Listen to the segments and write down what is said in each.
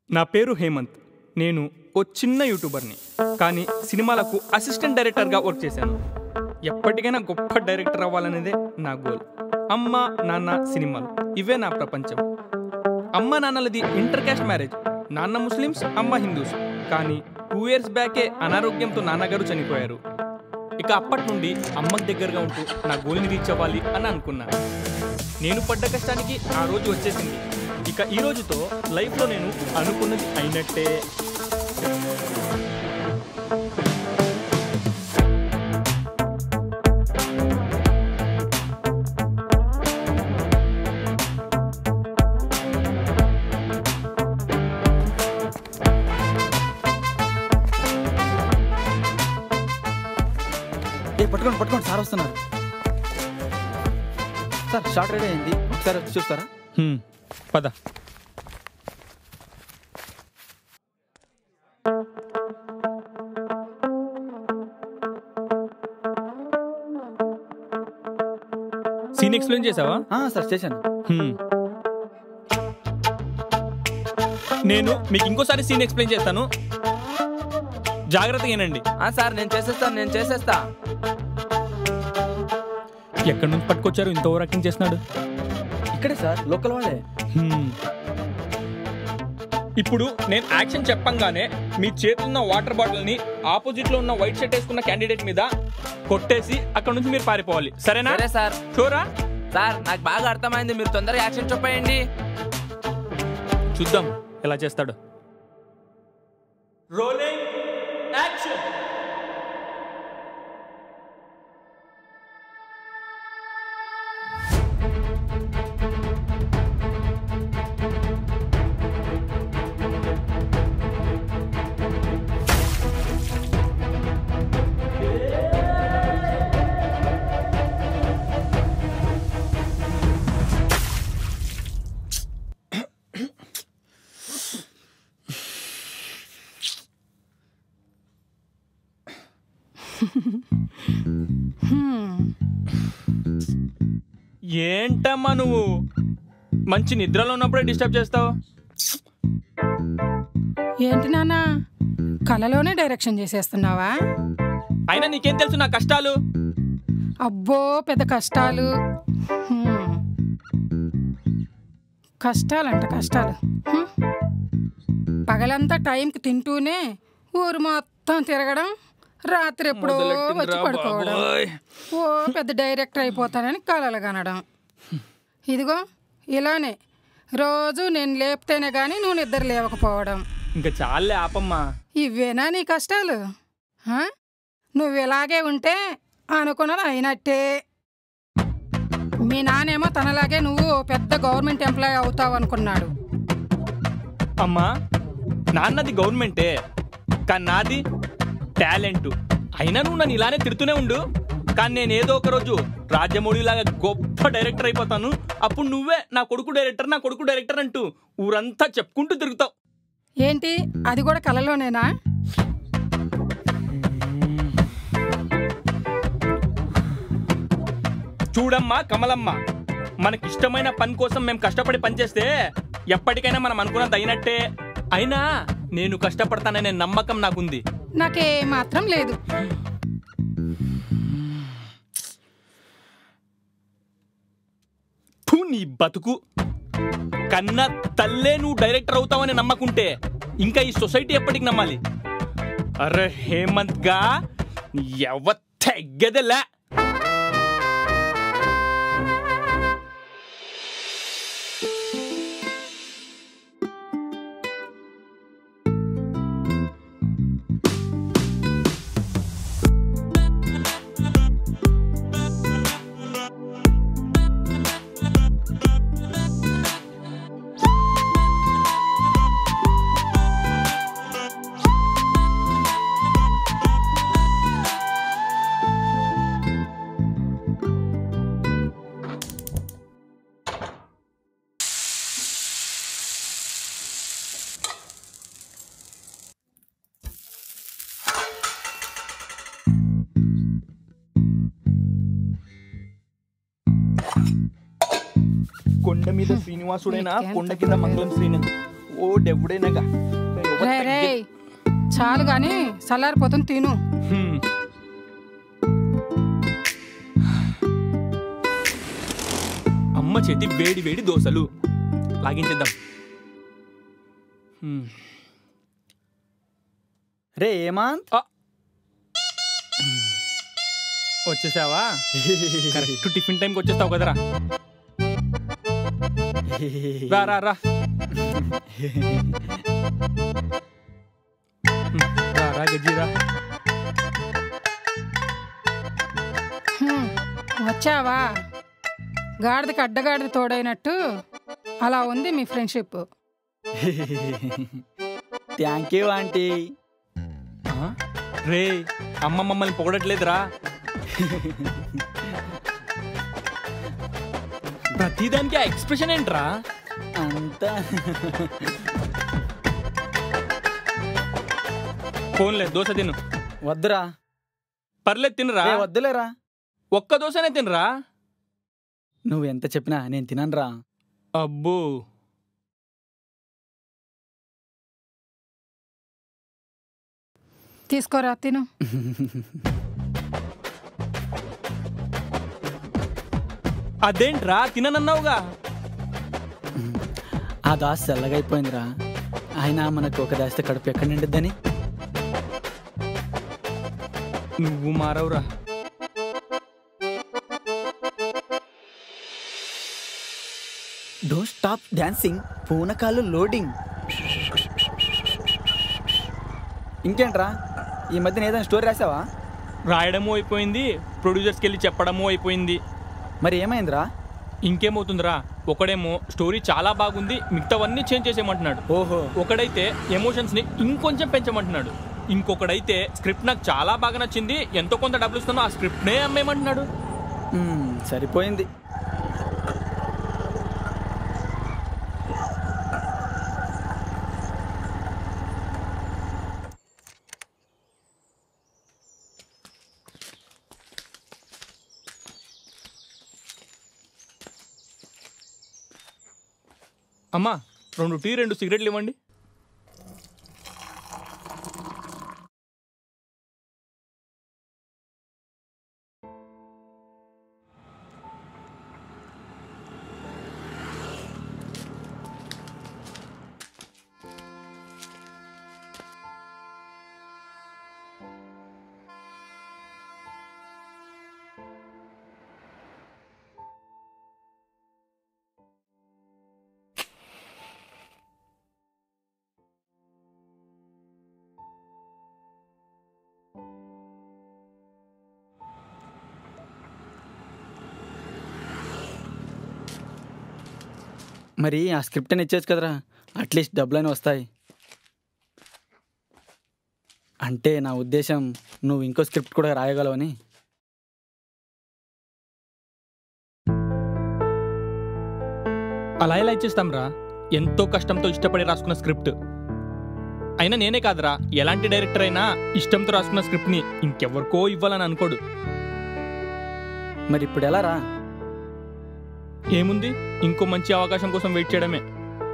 నా పేరు హేమంత్ నేను ఓ చిన్న యూట్యూబర్ని కానీ సినిమాలకు అసిస్టెంట్ డైరెక్టర్గా వర్క్ చేశాను ఎప్పటికైనా గొప్ప డైరెక్టర్ అవ్వాలనేదే నా గోల్ అమ్మ నాన్న సినిమాలు ఇవే నా ప్రపంచం అమ్మ నాన్నలది ఇంటర్ క్యాస్ట్ మ్యారేజ్ నాన్న ముస్లిమ్స్ అమ్మ హిందూస్ కానీ టూ ఇయర్స్ బ్యాకే అనారోగ్యంతో నాన్నగారు చనిపోయారు ఇక అప్పటి నుండి అమ్మకి దగ్గరగా ఉంటూ నా గోల్ని రీచ్ అవ్వాలి అని అనుకున్నా నేను పడ్డ కష్టానికి ఆ రోజు వచ్చేసింది ఇక ఈ రోజుతో లైఫ్లో నేను అనుకున్నది అయినట్టే ఏ పట్టుకోండి పట్టుకోండి సార్ వస్తున్నారు సార్ షార్ట్ రెడీ అయింది ఒకసారి వచ్చి చూస్తారా హ్మ్, పద సీన్ ఎక్స్ప్లెయిన్ చేసావా ఆ, సార్ చేశాను హ్మ్. నేను మీకు ఇంకోసారి సీన్ ఎక్స్ప్లెయిన్ చేస్తాను జాగ్రత్తగా వినండి ఆ సార్ నేను చేసేస్తాను నేను చేసేస్తా ఎక్కడి నుంచి పట్టుకొచ్చారు ఇంత ఓవర్ యాక్టింగ్ చేస్తున్నాడు ఇక్కడే సార్ లోకల్ వాళ్ళే హ్మ్. ఇప్పుడు నేను యాక్షన్ చెప్పంగానే మీ చేతిలో ఉన్న వాటర్ బాటిల్ ని ఆపోజిట్ లో ఉన్న వైట్ షర్ట్ వేసుకున్న క్యాండిడేట్ మీద కొట్టేసి అక్కడ నుంచి మీరు పారిపోవాలి సరేనా సరే సార్ చూరా సార్ నాకు బాగా అర్థమైంది మీరు తొందరగా యాక్షన్ చెప్పేయండి చూద్దాం ఎలా చేస్తాడు రోలింగ్ యాక్షన్ ఏంటమ్మా నువ్వు మంచి నిద్రలో ఉన్నప్పుడే డిస్టర్బ్ చేస్తావు ఏంటి నాన్న కళలోనే డైరెక్షన్ చేసేస్తున్నావా అయినా నీకేం తెలుసు నా కష్టాలు అబ్బో పెద్ద కష్టాలు హ్మ్. కష్టాలంట కష్టాలు హ్మ్. పగలంతా టైంకి తింటూనే ఊరు మొత్తం తిరగడం రాత్రి ఎప్పుడో మొదలెట్టిందిరా వచ్చి పడుకోవడం బాబోయ్. ఓ పెద్ద డైరెక్టర్ అయిపోతానని కలలు కనడం ఇదిగో ఇలానే రోజు నేను లేపితేనే కానీ నువ్వు నిద్ర లేవకపోవడం ఇంకా చాలే ఆపమ్మా ఇవేనా నీ కష్టాలు హా? నువ్వు ఇలాగే ఉంటే అనుకున్నది అయినట్టే మీ నానేమో తనలాగే నువ్వు ఓ పెద్ద గవర్నమెంట్ ఎంప్లాయ్ అవుతావు అనుకున్నాడు అమ్మా నాన్నది గవర్నమెంటే కానీ నాది టాలెంట్ అయినా నువ్వు నన్ను ఇలానే తిడుతూనే ఉండు కానీ నేను ఏదో ఒక రోజు రాజమౌళిలాగా గొప్ప డైరెక్టర్ అయిపోతాను అప్పుడు నువ్వే నా కొడుకు డైరెక్టర్ నా కొడుకు డైరెక్టర్ అంటూ ఊరంతా చెప్పుకుంటూ తిరుగుతావు ఏంటి అది కూడా కలలోనేనా చూడమ్మా కమలమ్మ మనకిష్టమైన పని కోసం మేము కష్టపడి పనిచేస్తే ఎప్పటికైనా మనం అనుకున్నది అయినట్టే అయినా నేను కష్టపడతాననే నమ్మకం నాకుంది నాకే మాత్రం లేదు ఫు, నీ బతుకు కన్నా తల్లే నువ్వు డైరెక్టర్ అవుతావని నమ్మకుంటే ఇంకా ఈ సొసైటీ ఎప్పటికి నమ్మాలి అరే హేమంత్ గా ఎవ తెగ్గదలే కొండ మీద శ్రీనివాసుడైనా కొండ కింద మంగళం శ్రీని ఓ డెబ్బుడైనాగా రే రే చాలు గాని చల్లారిపోతుంది తిను హ్మ్. అమ్మ చేతి వేడి వేడి దోశలు లాగించేద్దాం హ్మ్. రే ఏమాంత్ ఆ. వచ్చేసావా కరెక్ట్ టిఫిన్ టైంకి వచ్చేస్తావు కదరా రా రా రా హ్మ్. రా రా గజ్జి రా హ్మ్, వచ్చావా గాడిదకి అడ్డగాడిద తోడైనట్టు అలా ఉంది మీ ఫ్రెండ్షిప్ థ్యాంక్ యూ ఆంటీ ఆ? రే అమ్మ మమ్మల్ని పొగడట్లేదురా ప్రతిదానికి ఆ ఎక్స్ప్రెషన్ ఏంట్రా అంతా ఫోన్లే దోశ తిను వద్దురా పర్లేదు తినరా రే వద్దులేరా ఒక్క దోశనే తినరా నువ్వు ఎంత చెప్పినా నేను తిననురా అబ్బో తీసుకోరా తిను అదేంట్రా తిననన్నావుగా ఆ దాస్ చల్లగా అయిపోయిందిరా ఆయన మనకు ఒక దాస్తే కడుపు ఎక్కడ నిండిద్దని నువ్వు మారవురా డోంట్ స్టాప్ డాన్సింగ్ పూనకాలు లోడింగ్ ఇంకేంట్రా ఈ మధ్యన ఏదైనా స్టోరీ రాసావా రాయడము అయిపోయింది ప్రొడ్యూసర్స్కి వెళ్ళి చెప్పడము అయిపోయింది మరి ఏమైందిరా ఇంకేమవుతుందిరా ఒకడేమో స్టోరీ చాలా బాగుంది మిగతావన్నీ చేంజ్ చేసేయమంటున్నాడు ఓహో ఒకడైతే ఎమోషన్స్ని ఇంకొంచెం పెంచమంటున్నాడు ఇంకొకడైతే స్క్రిప్ట్ నాకు చాలా బాగా నచ్చింది ఎంతో కొంత డబ్బులు ఇస్తున్నా ఆ స్క్రిప్ట్నే అమ్మేయమంటున్నాడు మ్మ్, సరిపోయింది అమ్మా రెండు టీ రెండు సిగరెట్లు ఇవ్వండి మరి ఆ స్క్రిప్ట్ అని ఇచ్చేచ్చు కదరా అట్లీస్ట్ డబ్బులని వస్తాయి అంటే నా ఉద్దేశం నువ్వు ఇంకో స్క్రిప్ట్ కూడా రాయగలవని అలా ఎలా ఇచ్చేస్తాం రా ఎంతో కష్టంతో ఇష్టపడి రాసుకున్న స్క్రిప్ట్ అయినా నేనే కాదురా ఎలాంటి డైరెక్టర్ అయినా ఇష్టంతో రాసుకున్న స్క్రిప్ట్ని ఇంకెవరికో ఇవ్వాలని అనుకోడు మరి ఇప్పుడు ఎలా రా ఏముంది ఇంకో మంచి అవకాశం కోసం వెయిట్ చేయడమే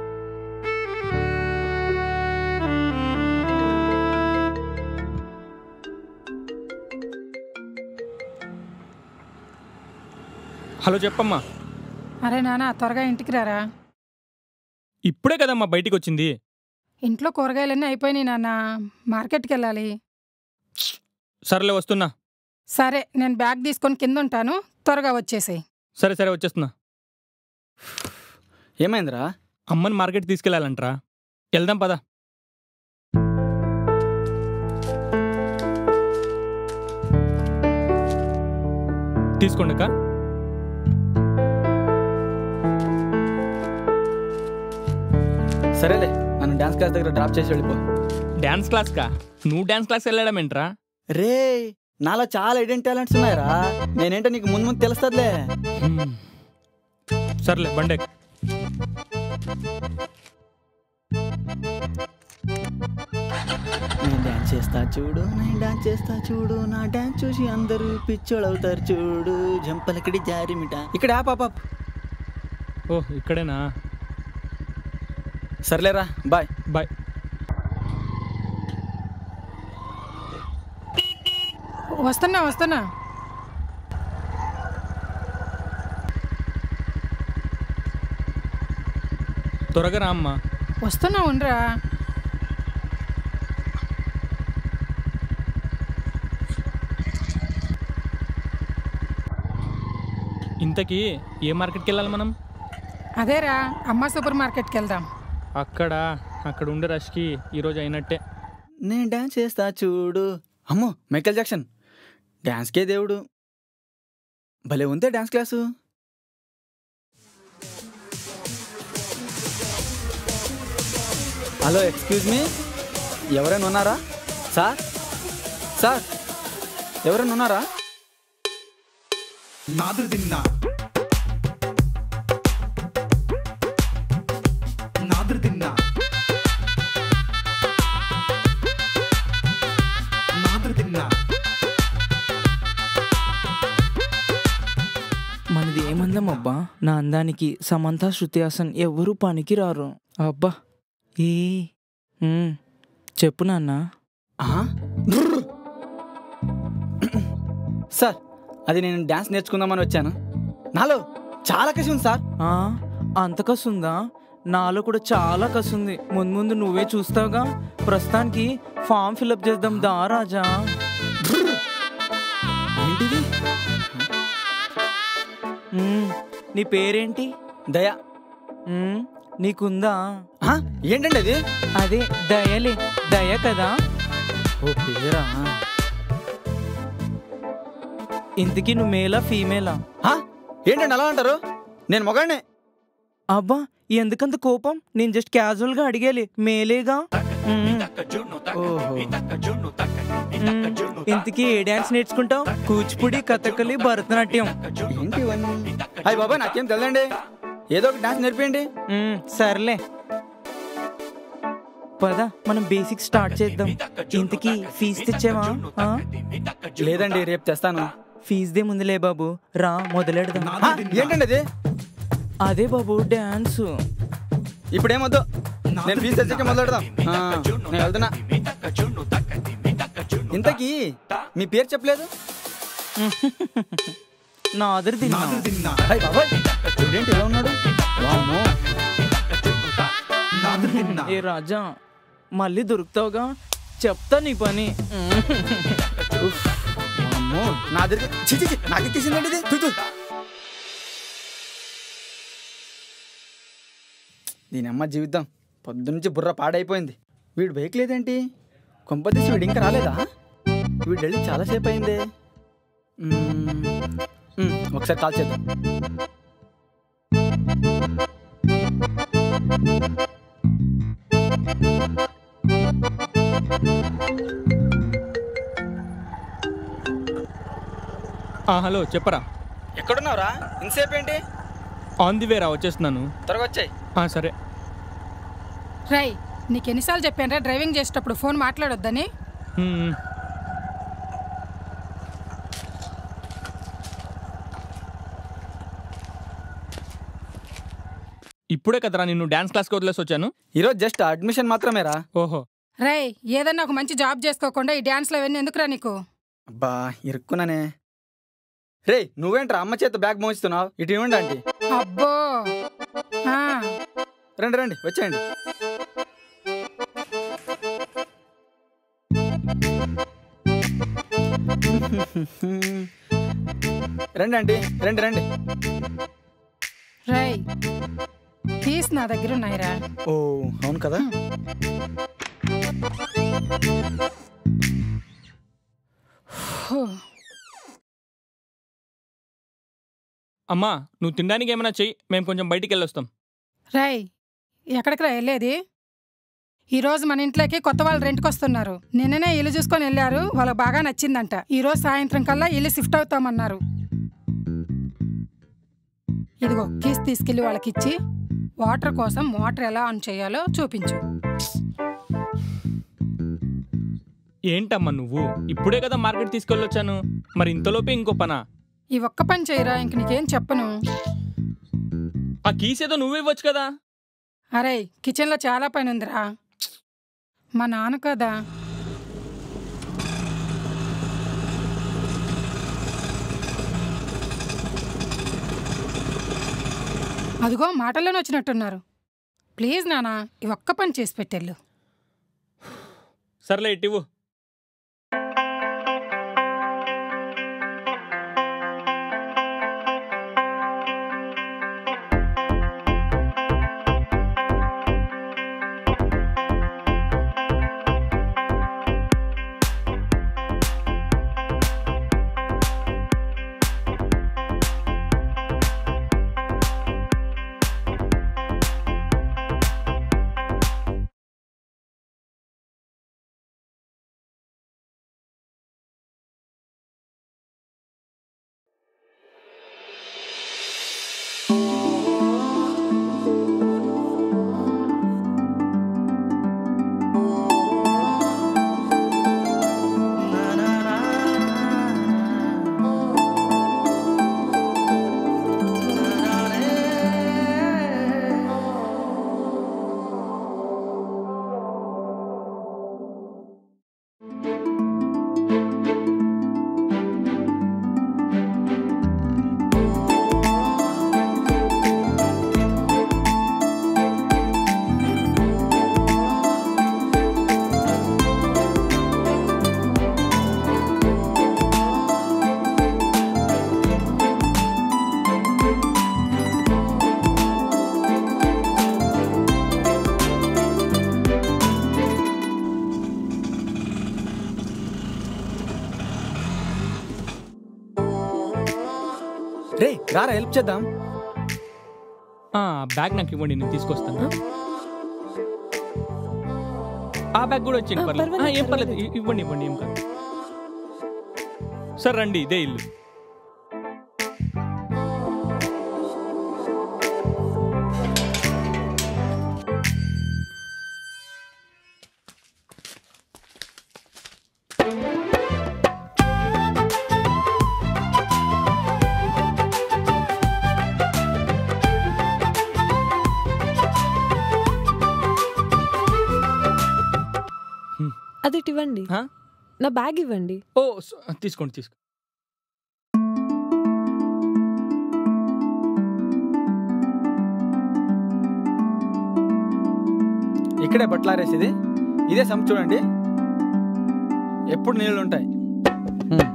హలో చెప్పమ్మా అరే నాన్న త్వరగా ఇంటికి రారా ఇప్పుడే కదమ్మా బయటికి వచ్చింది ఇంట్లో కూరగాయలన్నీ అయిపోయినాయి నాన్న మార్కెట్కి వెళ్ళాలి సర్లే వస్తున్నా సరే నేను బ్యాగ్ తీసుకొని కింద ఉంటాను త్వరగా వచ్చేసేయ్ సరే సరే వచ్చేస్తున్నా ఏమైందిరా అమ్మని మార్కెట్ తీసుకెళ్ళాలంటరా వెళ్దాం పద తీసుకోండి అక్క సరేలే నన్ను డాన్స్ క్లాస్ దగ్గర డ్రాప్ చేసి వెళ్ళిపో డ్యాన్స్ క్లాస్ కా నువ్వు డ్యాన్స్ క్లాస్ వెళ్ళడం ఏంట్రా రే నాలో చాలా ఐడెంట్ టాలెంట్స్ ఉన్నాయరా నేనేంటో నీకు ముందు ముందు తెలుస్తుందిలే హ్మ్. సర్లే బండే నేను డాన్స్ చేస్తా చూడు నేను డాన్స్ చేస్తా చూడు నా డాన్స్ చూసి అందరూ పిచ్చోళ్ళవుతారు చూడు జంపలకడి జారిమిట ఇక్కడ ఆ పాప ఓ ఇక్కడేనా సర్లేరా బాయ్ బాయ్ వస్తున్నా వస్తున్నా త్వరగా రా అమ్మా వస్తున్నా ఉండరా ఇంతకీ ఏ మార్కెట్కి వెళ్ళాలి మనం అదేరా అమ్మ సూపర్ మార్కెట్కి వెళ్దాం అక్కడ అక్కడ ఉండే రష్కి ఈరోజు అయినట్టే నేను డాన్స్ చేస్తా చూడు అమ్మో మైకేల్ జాక్సన్ డాన్స్కే దేవుడు భలే ఉందే dance class hello excuse me ఎవరైనా ఉన్నారా సార్ సార్ ఎవరైనా ఉన్నారా నాదు తిన్నా నాదు తిన్నా నాదు తిన్నా మనది ఏమందం అబ్బా నా అందానికి సమంత శృతి హాసన్ ఎవ్వరూ పనికి రారు అబ్బా ఏ ఉమ్, చెప్పు నాన్న ఆహా. సార్ అది నేను డాన్స్ నేర్చుకుందామని వచ్చాను నాలో చాలా కసి ఉంది సార్ ఆ, అంత కసుందా నాలో కూడా చాలా కసుంది ముందు ముందు నువ్వే చూస్తావుగా ప్రస్తుతానికి ఫామ్ ఫిల్అప్ చేద్దాం దా రాజా ఏంటిది ఉమ్, నీ పేరేంటి దయా ఉమ్, నీకుందా ఆ, ఏంటండి అది అదే దయలే దయ కదా ఓ పేరా ఇంతకీ నువ్వు మేలా ఫీమేలా ఆ, ఏంటండి అలా అంటారు నేను మొగాడినే అబ్బా ఎందుకంత కోపం నేను జస్ట్ క్యాజువల్ గా అడిగేలే మేలేగా ఉమ్. ఓహో మ్మ్. ఇంతకీ ఏ డాన్స్ నేర్చుకుంటావు కూచిపూడి కథకళి భరతనాట్యం ఏంటి ఇవన్నీ అయ్యి బాబాయ్ నాకేం తెలియదండి ఏదో ఒక డాన్స్ నేర్పియండి మ్మ్, సర్లే పద మనం బేసిక్ స్టార్ట్ చేద్దాం ఇంతకీ ఫీజు తెచ్చావా ఆ? లేదండి రేపు తెస్తాను ఫీజుదే ముందులే బాబు రా మొదలెడదాం ఆ, ఏంటండి అది అదే బాబు డాన్స్ ఇప్పుడు ఏమొద్దు నేను ఫీజు తెచ్చాక మొదలెడదాం ఆ, నేను వెళ్తున్నా ఇంతకీ మీ పేరు చెప్పలేదు నా అదరు తిన్నా నాదు తిన్నా అయ్యి బాబాయ్ చూడేంటి ఇలా ఉన్నాడు వామ్మో. నాదు తిన్నా ఏ రాజా మళ్ళీ దొరుకుతావుగా చెప్తా నీ పని ఉఫ్, వామ్మో. నా దగ్గర చి చి, చి, నాకు ఎక్కేసిందండి ఇది తు, తు. దీని అమ్మ జీవితం పొద్దునుంచి బుర్ర పాడైపోయింది వీడు బైక్ లేదేంటి కొంపతీసి వీడు ఇంకా రాలేదా వీడు వెళ్ళి చాలాసేపు అయిందే మ్మ్. మ్మ్, ఒకసారి కాల్ చేద్దాం ఆ, హలో చెప్పరా ఎక్కడున్నావురా ఇంతసేపు ఏంటి ఆన్ ది వేరా వచ్చేస్తున్నాను త్వరగా వచ్చాయి ఆ, సరే రై నీకు ఎన్నిసార్లు చెప్పానురా డ్రైవింగ్ చేసేటప్పుడు ఫోన్ మాట్లాడొద్దని మ్మ్. ఇప్పుడే కదరా నిన్ను డ్యాన్స్ క్లాస్కి వదిలేసి వచ్చాను ఈరోజు జస్ట్ అడ్మిషన్ మాత్రమేరా ఓహో రై ఏదన్నా ఒక మంచి జాబ్ చేసుకోకుండా ఈ డాన్స్లో అవన్నీ ఎందుకురా నీకు అబ్బా ఇరుక్కున్నానే రే నువ్వేంట్రా అమ్మ చేత బ్యాగ్ మోస్తున్నావు ఇటు ఇవ్వండి ఆంటీ అబ్బో ఆ, రండి రండి వచ్చేయండి రండి ఆంటీ రండి రండి రై కీస్ నా దగ్గర ఉన్నాయిరా ఓ అవును కదా హూ. అమ్మా నువ్వు తినడానికి ఏమైనా చెయ్యి మేము కొంచెం బయటికి వెళ్ళొస్తాం రై ఎక్కడికి రా వెళ్ళేది ఈరోజు మన ఇంట్లోకి కొత్త వాళ్ళు రెంట్కి వస్తున్నారు నిన్ననే ఇల్లు చూసుకొని వెళ్ళారు వాళ్ళకి బాగా నచ్చిందంట ఈరోజు సాయంత్రం కల్లా ఇల్లు షిఫ్ట్ అవుతామన్నారు ఇదిగో కీస్ తీసుకెళ్ళి వాళ్ళకి ఇచ్చి వాటర్ కోసం మోటార్ ఎలా ఆన్ చేయాలో చూపించు ఏంటమ్మా నువ్వు ఇప్పుడే కదా మార్కెట్ తీసుకెళ్ళొచ్చాను మరి ఇంతలోపే ఇంకో పనా ఈ ఒక్క పని చేయరా ఇంక నీకేం చెప్పను ఆ కీస్ ఏదో నువ్వే ఇవ్వచ్చు కదా అరే కిచెన్లో చాలా పని ఉందిరా మా నాన్న కదా అదిగో మాటల్లోనే వచ్చినట్టున్నారు ప్లీజ్ నానా ఈ ఒక్క పని చేసి పెట్టెళ్ళు సర్లే ఇటివు రే రారా హెల్ప్ చేద్దాం ఆ, బ్యాగ్ నాకు ఇవ్వండి నేను తీసుకొస్తాను ఆ బ్యాగ్ కూడా వచ్చింది ఆ, పర్లేదు పర్వాలేదు, ఆ, ఏం పర్లేదు ఇ- ఇవ్వండి ఇవ్వండి ఏం కాదు సార్ రండి ఇదే ఇల్లు అది ఇటు ఇవ్వండి ఆ? నా బ్యాగ్ ఇవ్వండి ఓ స- తీసుకోండి తీసుకో ఇక్కడే బట్టలారేసేది ఇదే సమ్ చూడండి ఎప్పుడు నీళ్ళు ఉంటాయి హ్మ్.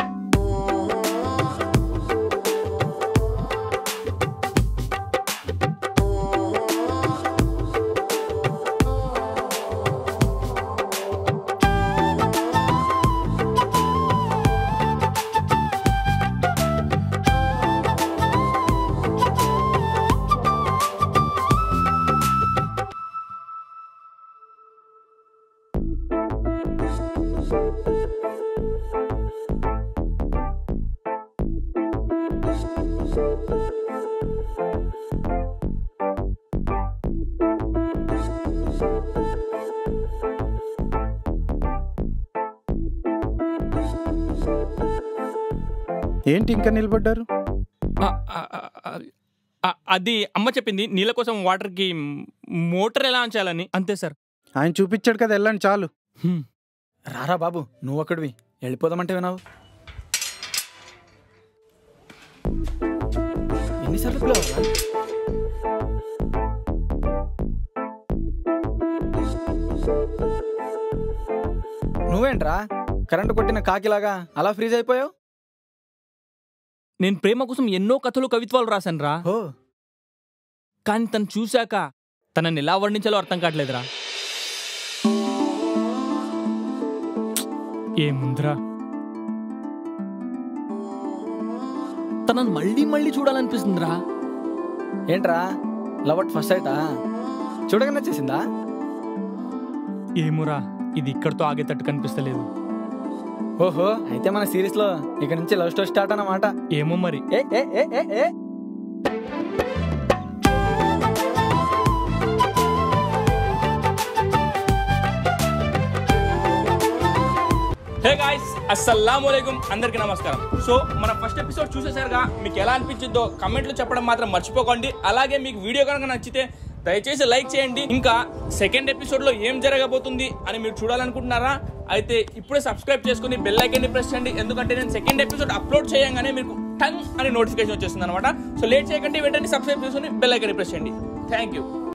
ఏంటి ఇంకా నిలబడ్డారు ఆ, ఆ, ఆ, ఆ, ఆ, అది అమ్మ చెప్పింది నీళ్ళ కోసం వాటర్కి మోటార్ ఎలా ఆన్ చేయాలని అంతే సార్ ఆయన చూపించాడు కదా వెళ్ళండి చాలు హ్మ్. రారా బాబు నువ్వు అక్కడివి వెళ్ళిపోదామంటే వినావు ఎన్నిసార్లు పిలవాలా నువ్వేంట్రా కరెంటు కొట్టిన కాకిలాగా అలా ఫ్రీజ్ అయిపోయావు నేను ప్రేమ కోసం ఎన్నో కథలు కవిత్వాలు రాశాను రా ఓ కానీ తను చూశాక తనని ఎలా వర్ణించాలో అర్థం కావట్లేదురా ఏముందిరా తనని మళ్ళీ మళ్ళీ చూడాలనిపిస్తుందిరా ఏంట్రా లవ్ అట్ ఫస్ట్ సైటా చూడగా నచ్చేసిందా ఏమురా ఇది ఇక్కడితో ఆగేటట్టు కనిపిస్తలేదు ఓహో అయితే మన సిరీస్ లో ఇక నుంచి లవ్ స్టోరీ స్టార్ట్ అన్నమాట ఏమో మరి ఏ ఏ ఏ ఏ ఏ హే గాయ్స్ అస్సలాము అలైకుం అందరికీ నమస్కారం సో మన ఫస్ట్ ఎపిసోడ్ చూసేసారుగా మీకు ఎలా అనిపించిందో కమెంట్లు చెప్పడం మాత్రం మర్చిపోకండి అలాగే మీకు వీడియో కనుక నచ్చితే దయచేసి లైక్ చేయండి ఇంకా సెకండ్ ఎపిసోడ్ లో ఏం జరగబోతుంది అని మీరు చూడాలనుకుంటున్నారా అయితే ఇప్పుడే సబ్స్క్రైబ్ చేసుకుని బెల్ ఐకన్ ని ప్రెస్ చేయండి ఎందుకంటే నేను సెకండ్ ఎపిసోడ్ అప్లోడ్ చేయగానే మీకు టంగ్ అని నోటిఫికేషన్ వచ్చేస్తుంది అనమాట సో లేట్ చేయకండి వెంటనే సబ్స్క్రైబ్ చేసుకుని బెల్ ఐకన్ ని ప్రెస్ చేయండి థ్యాంక్ యూ